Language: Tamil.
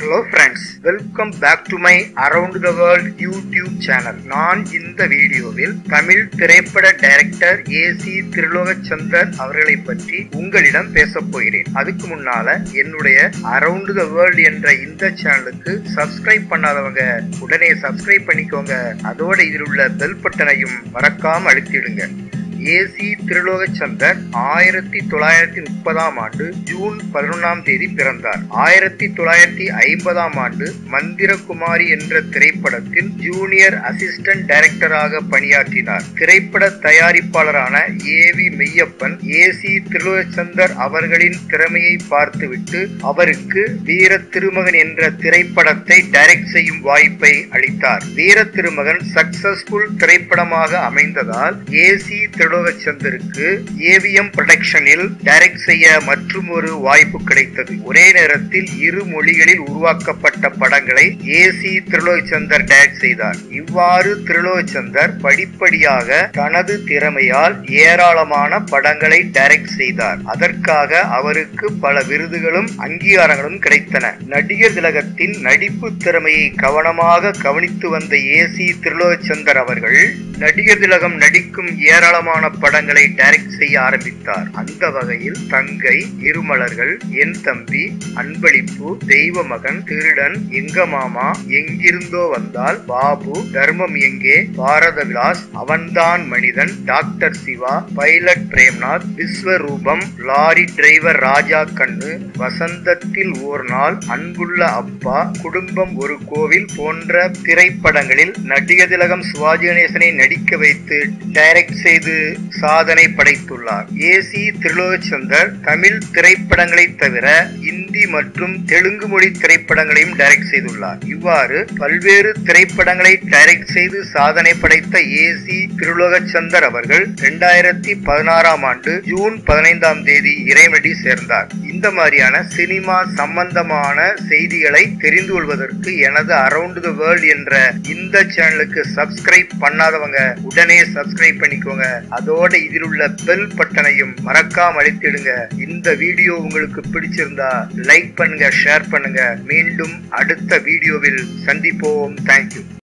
hello friends welcome back to my around the world YouTube channel நான் இந்த வீடியோவில் தமிழ் திரைப்பட டைரக்டர் ஏ சி திருலோகச்சந்தர் அவர்களை பற்றி உங்களிடம் பேசப் போகிறேன் அதுக்கு முன்னால என்னுடைய அரவுண்ட் த வேர்ல்ட் என்ற இந்த சேனலுக்கு சப்ஸ்கிரைப் பண்ணாதவங்க உடனே சப்ஸ்கிரைப் பண்ணிக்கோங்க அதோட இதில் உள்ள பெல் பட்டனையும் மறக்காம அழுத்திடுங்க ஏசி திருலோகச்சந்தர் ஆயிரத்தி தொள்ளாயிரத்தி முப்பதாம் ஆண்டு ஜூன் பதினொன்றாம் தேதி பிறந்தார் ஆயிரத்தி தொள்ளாயிரத்தி ஐம்பதாம் ஆண்டு மந்திரகுமாரி என்ற திரைப்படத்தில் ஜூனியர் அசிஸ்டன்ட் டைரக்டராக பணியாற்றினார் திரைப்பட தயாரிப்பாளரான ஏ வி மெய்யப்பன் ஏசி திருலோகச்சந்தர் அவர்களின் திறமையை பார்த்துவிட்டு அவருக்கு வீர திருமகன் என்ற திரைப்படத்தை டைரக்ட் செய்யும் வாய்ப்பை அளித்தார் வீர திருமகன் சக்சஸ்ஃபுல் திரைப்படமாக அமைந்ததால் ஏசி திருலோகச்சந்தருக்கு ஏவிஎம் ப்ரொடக்ஷனில் டைரக்ட் செய்ய மற்றும் ஒரு வாய்ப்பு கிடைத்தது ஒரே நேரத்தில் இரு மொழிகளில் உருவாக்கப்பட்ட படங்களை ஏசி திருலோகச்சந்தர் டைரக்ட் செய்தார் இவ்வாறு திருலோகச்சந்தர் படிப்படியாக தனது திறமையால் ஏராளமான படங்களை டைரக்ட் செய்தார் அதற்காக அவருக்கு பல விருதுகளும் அங்கீகாரங்களும் கிடைத்தன நடிகர் திலகத்தின் நடிப்பு திறமையை கவனமாக கவனித்து வந்த ஏசி திருலோகச்சந்தர் அவர்கள் நடிகர் திலகம் நடிக்கும் ஏராளமான படங்களை டைரக்ட் செய்ய ஆரம்பித்தார் அந்த வகையில் தங்கை இருமலர்கள் என் தம்பி அன்பளிப்பு தெய்வ மகன் திருடன் எங்க மாமா எங்கிருந்தோ வந்தால் பாபு தர்மம் எங்கே பாரத Vilas Avanthan Manithan doctor Siva pilot Premnath Vishwaroopam lorry driver Rajakannu Vasanthathil ஓர் நாள் அன்புள்ள அப்பா குடும்பம் ஒரு கோவில் போன்ற திரைப்படங்களில் நடிகர் திலகம் சிவாஜி கணேசனை நடிக்க வைத்து டைரக்ட் செய்து சாதனை படைத்துள்ளார் ஏசி திருலோகச்சந்தர் தமிழ் திரைப்படங்களை தவிர இந்தி மற்றும் தெலுங்கு மொழி திரைப்படங்களையும் டைரக்ட் செய்துள்ளார் இவ்வாறு பல்வேறு திரைப்படங்களை டைரக்ட் செய்து சாதனை படைத்த ஏசி திருலோகச்சந்தர் அவர்கள் இரண்டாயிரத்தி பதினாறாம் ஆண்டு ஜூன் பதினைந்தாம் தேதி இறைவனடி சேர்ந்தார் இந்த மாதிரியான சினிமா சம்பந்தமான செய்திகளை தெரிந்து கொள்வதற்கு எனது அரவுண்ட் த வேர்ல்ட் என்ற இந்த சேனலுக்கு சப்ஸ்கிரைப் பண்ணாதவங்க உடனே சப்ஸ்கிரைப் பண்ணிக்கோங்க அதோட இதில் உள்ள பெல் பட்டனையும் மறக்காம அழித்திடுங்க இந்த வீடியோ உங்களுக்கு பிடிச்சிருந்தா லைக் பண்ணுங்க ஷேர் பண்ணுங்க மீண்டும் அடுத்த வீடியோவில் சந்திப்போம் தேங்க்யூ